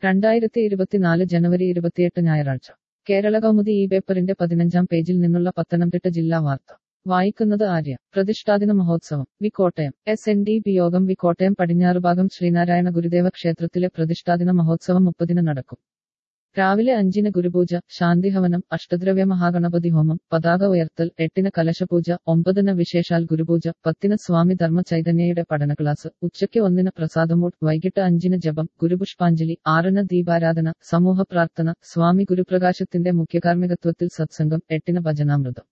രണ്ടായിരത്തി ഇരുപത്തിനാല് ജനുവരി ഇരുപത്തിയെട്ട് ഞായറാഴ്ച കേരള കൗമുദി ഈ പേപ്പറിന്റെ പതിനഞ്ചാം പേജിൽ നിന്നുള്ള പത്തനംതിട്ട ജില്ലാ വാർത്ത വായിക്കുന്നത് ആര്യ പ്രതിഷ്ഠാദിന മഹോത്സവം V Kottayam S N D P Yogam V Kottayam പടിഞ്ഞാറുഭാഗം ശ്രീനാരായണ ഗുരുദേവ ക്ഷേത്രത്തിലെ പ്രതിഷ്ഠാദിന മഹോത്സവം മുപ്പതിന് നടക്കും രാവിലെ അഞ്ചിന് ഗുരുപൂജ ശാന്തിഹവനം അഷ്ടദ്രവ്യ മഹാഗണപതി ഹോമം പതാക ഉയർത്തൽ എട്ടിന് കലശപൂജ ഒമ്പതിന് വിശേഷാൽ ഗുരുപൂജ പത്തിന് സ്വാമി ധർമ്മ ചൈതന്യയുടെ പഠന ക്ലാസ് ഉച്ചയ്ക്ക് ഒന്നിന് പ്രസാദമൂട്ട് വൈകിട്ട് അഞ്ചിന് ജപം ഗുരുപുഷ്പാഞ്ജലി ആറിന് ദീപാരാധന സമൂഹ പ്രാർത്ഥന സ്വാമി ഗുരുപ്രകാശത്തിന്റെ മുഖ്യകാർമ്മികത്വത്തിൽ സത്സംഗം എട്ടിന് ഭജനാമൃതം